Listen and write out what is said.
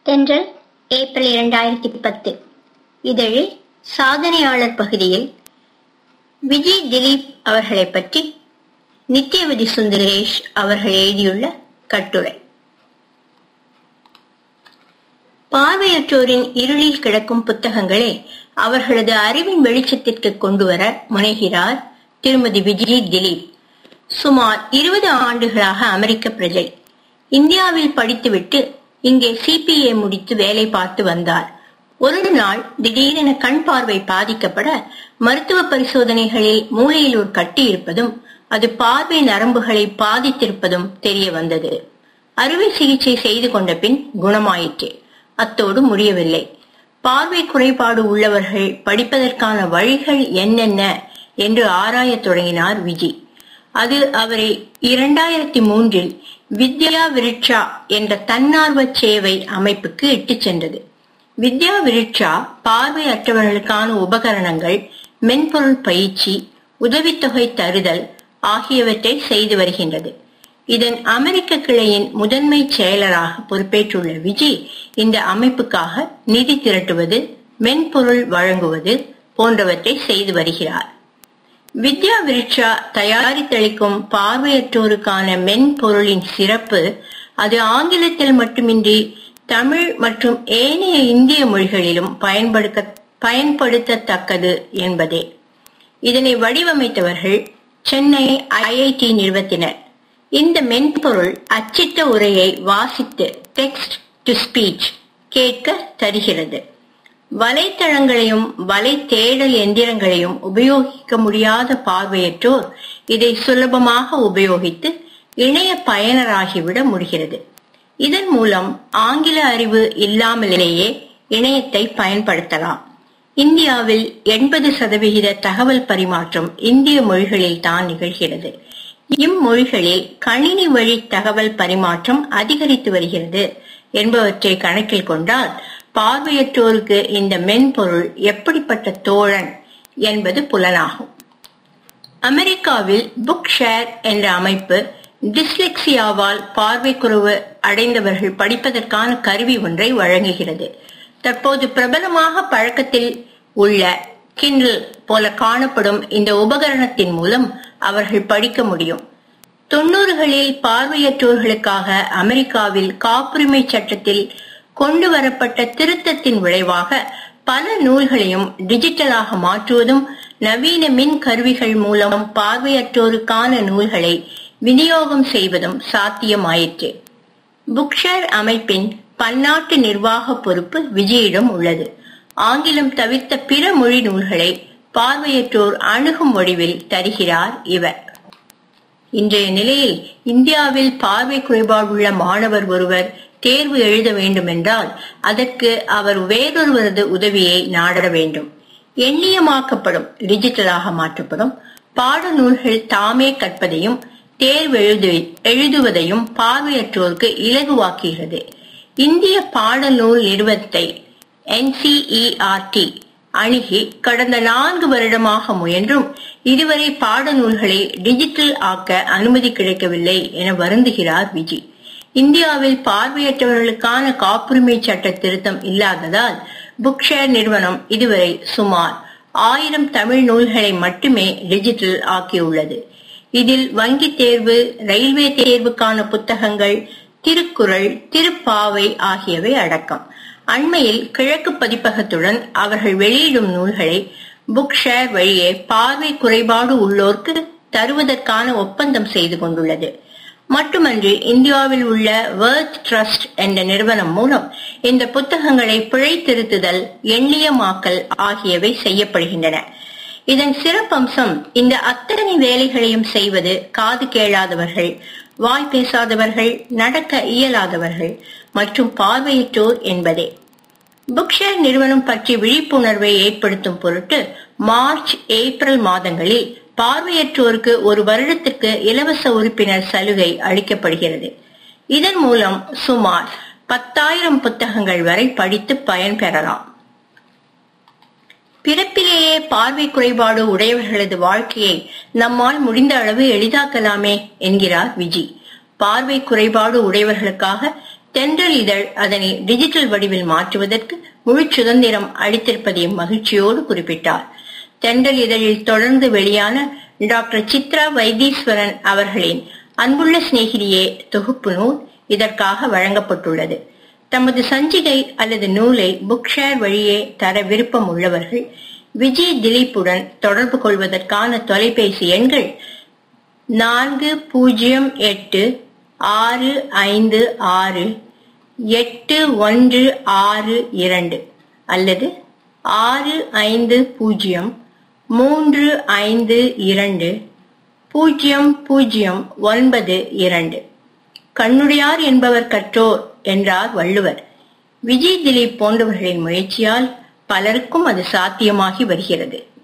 தென்றல் ஏப்ரல் இரண்டாயிரத்தி பத்து இதழில் சாதனையாளர் பகுதியில் விஜய் திலீப் அவர்களை பற்றி நித்யவதி சுந்தரேஷ் அவர்கள் எழுதியுள்ள கட்டுரை பார்வையற்றோரின் இருளில் கிடக்கும் புத்தகங்களை அவர்களது அறிவின் வெளிச்சத்திற்கு கொண்டுவர முனைகிறார் திருமதி விஜய் திலீப் சுமார் இருபது ஆண்டுகளாக அமெரிக்க பிரஜை இந்தியாவில் படித்துவிட்டு இங்கே சிபிஏ முடித்து வேலை பார்த்து வந்தார் ஒரு நாள் திடீரென கண் பார்வை பாதிக்கப்பட மருத்துவ பரிசோதனைகளில் மூளையில் ஒரு கட்டி இருப்பதும் அது பார்வை நரம்புகளை பாதித்திருப்பதும் தெரிய வந்தது அறுவை சிகிச்சை செய்து கொண்ட பின் குணமாயிற்று அத்தோடு முடியவில்லை பார்வை குறைபாடு உள்ளவர்கள் படிப்பதற்கான வழிகள் என்னென்ன என்று ஆராயத் தொடங்கினார் விஜி அது அவரை இரண்டாயிரத்தி மூன்றில் வித்யா விருட்சா என்ற தன்னார்வ சேவை அமைப்புக்கு இட்டுச் சென்றது வித்யா விருட்சா பார்வையற்றவர்களுக்கான உபகரணங்கள் மென்பொருள் பயிற்சி உதவித்தொகை தருதல் ஆகியவற்றை செய்து வருகின்றது இதன் அமெரிக்க கிளையின் முதன்மை செயலராக பொறுப்பேற்றுள்ள விஜய் இந்த அமைப்புக்காக நிதி திரட்டுவது மென்பொருள் வழங்குவது போன்றவற்றை செய்து வருகிறார் வித்யா விருட்சா தயாரித்தளிக்கும் பார்வையற்றோருக்கான மென்பொருளின் சிறப்பு அது ஆங்கிலத்தில் மட்டுமின்றி தமிழ் மற்றும் ஏனைய இந்திய மொழிகளிலும் பயன்படுத்த பயன்படுத்தத்தக்கது என்பதே இதனை வடிவமைத்தவர்கள் சென்னை ஐஐடி நிறுவத்தினர் இந்த மென்பொருள் அச்சிட்ட உரையை வாசித்து டெக்ஸ்ட் டு ஸ்பீச் கேட்க தருகிறது வலைத்தளங்களையும் வலை தேடல் எந்திரங்களையும் உபயோகிக்க முடியாத பார்வையற்றோர் இதை சுலபமாக உபயோகித்து இணைய பயனராகிவிட முடிகிறது இதன் மூலம் ஆங்கில அறிவு இல்லாமலேயே இணையத்தை பயன்படுத்தலாம் இந்தியாவில் எண்பது சதவிகித தகவல் பரிமாற்றம் இந்திய மொழிகளில் தான் நிகழ்கிறது இம்மொழிகளில் கணினி வழி தகவல் பரிமாற்றம் அதிகரித்து வருகிறது என்பவற்றை கணக்கில் கொண்டால் பார்வையற்றோருக்கு இந்த மென்பொருள் எப்படிப்பட்ட தோழன் என்பது புலனாகும் அமெரிக்காவில் புக் ஷேர் என்ற அமைப்பு டிஸ்லெக்சியாவால் பார்வைக்குறைவு அடைந்தவர்கள் படிப்பதற்கான கருவி ஒன்றை வழங்குகிறது தற்போது பிரபலமாக பழக்கத்தில் உள்ள கிண்டில் போல காணப்படும் இந்த உபகரணத்தின் மூலம் அவர்கள் படிக்க முடியும் தொன்னூறுகளில் பார்வையற்றோர்களுக்காக அமெரிக்காவில் காப்புரிமை சட்டத்தில் கொண்டு வரப்பட்ட திருத்தத்தின் விளைவாக பல நூல்களையும் டிஜிட்டலாக மாற்றுவதும் நவீன மின் கருவிகள் மூலம் பார்வையற்றோருக்கான நூல்களை விநியோகம் செய்வதும் சாத்தியமாயிற்று புக்ஷேர் அமைப்பின் பன்னாட்டு நிர்வாக பொறுப்பு விஜயிடம் உள்ளது ஆங்கிலம் தவிர்த்த பிற மொழி நூல்களை பார்வையற்றோர் அணுகும் வடிவில் தருகிறார் இவர் இன்றைய நிலையில் இந்தியாவில் பார்வை குறைபாடுள்ள மாணவர் ஒருவர் தேர்வு எழுத வேண்டுமென்றால் அதற்கு அவர் வேறொருவரது உதவியை நாட வேண்டும் எண்ணியமாக்கப்படும் டிஜிட்டலாக மாற்றப்படும் பாடநூல்கள் தாமே கற்பதையும் தேர்வு எழுது எழுதுவதையும் பார்வையற்றோருக்கு இலகுவாக்குகிறது இந்திய பாடநூல் நிறுவனத்தை என்சிஇஆர்டி அணுகி கடந்த நான்கு வருடமாக முயன்றும் இதுவரை பாடநூல்களை டிஜிட்டல் ஆக்க அனுமதி கிடைக்கவில்லை என வருந்துகிறார் விஜி இந்தியாவில் பார்வையற்றவர்களுக்கான காப்புரிமை சட்ட திருத்தம் இல்லாததால் புக்ஷேர் நிறுவனம் இதுவரை சுமார் ஆயிரம் தமிழ் நூல்களை மட்டுமே டிஜிட்டல் ஆக்கியுள்ளது இதில் வங்கி தேர்வு ரயில்வே தேர்வுக்கான புத்தகங்கள் திருக்குறள் திருப்பாவை ஆகியவை அடக்கம் அண்மையில் கிழக்கு பதிப்பகத்துடன் அவர்கள் வெளியிடும் நூல்களை புக் ஷேர் வழியே பார்வை குறைபாடு உள்ளோர்க்கு தருவதற்கான ஒப்பந்தம் செய்து கொண்டுள்ளது மட்டுமன்றி இந்தியாவில் உள்ள வேர்த் ட்ரஸ்ட் என்ற நிறுவனம் மூலம் இந்த புத்தகங்களை பிழை திருத்துதல் எண்ணியமாக்கல் ஆகியவை செய்யப்படுகின்றன இதன் சிறப்பம்சம் இந்த அத்தனை வேலைகளையும் செய்வது காது கேளாதவர்கள் வாய் பேசாதவர்கள் நடக்க இயலாதவர்கள் மற்றும் பார்வையற்றோர் என்பதே புக்ஷேர் நிறுவனம் பற்றி விழிப்புணர்வை ஏற்படுத்தும் பொருட்டு மார்ச் ஏப்ரல் மாதங்களில் பார்வையற்றோருக்கு ஒரு வருடத்திற்கு இலவச உறுப்பினர் சலுகை அளிக்கப்படுகிறது இதன் மூலம் சுமார் பத்தாயிரம் புத்தகங்கள் வரை படித்து பயன்பெறலாம் பிறப்பிலேயே பார்வை குறைபாடு உடையவர்களது வாழ்க்கையை நம்மால் முடிந்த அளவு எளிதாக்கலாமே என்கிறார் விஜி பார்வை குறைபாடு உடையவர்களுக்காக தென்றல் இதழ் அதனை டிஜிட்டல் வடிவில் மாற்றுவதற்கு முழு சுதந்திரம் அளித்திருப்பதையும் மகிழ்ச்சியோடு குறிப்பிட்டார் தென்றல் இதழில் தொடர்ந்து வெளியான டாக்டர் சித்ரா வைத்தீஸ்வரன் அவர்களின் அன்புள்ள சிநேகிதியே தொகுப்பு நூல் இதற்காக வழங்கப்பட்டுள்ளது தமது சஞ்சிகை அல்லது நூலை புக் ஷேர் வழியே தர விருப்பம் உள்ளவர்கள் விஜய் திலீப்புடன் தொடர்பு கொள்வதற்கான தொலைபேசி எண்கள் நான்கு பூஜ்ஜியம் எட்டு ஆறு ஐந்து ஆறு எட்டு ஒன்று ஆறு இரண்டு அல்லது ஆறு ஐந்து பூஜ்ஜியம் மூன்று ஐந்து இரண்டு பூஜ்ஜியம் பூஜ்ஜியம் ஒன்பது இரண்டு கண்ணுடையார் என்பவர் கற்றோர் என்றார் வள்ளுவர் விஜய் திலீப் போன்றவர்களின் முயற்சியால் பலருக்கும் அது சாத்தியமாகி வருகிறது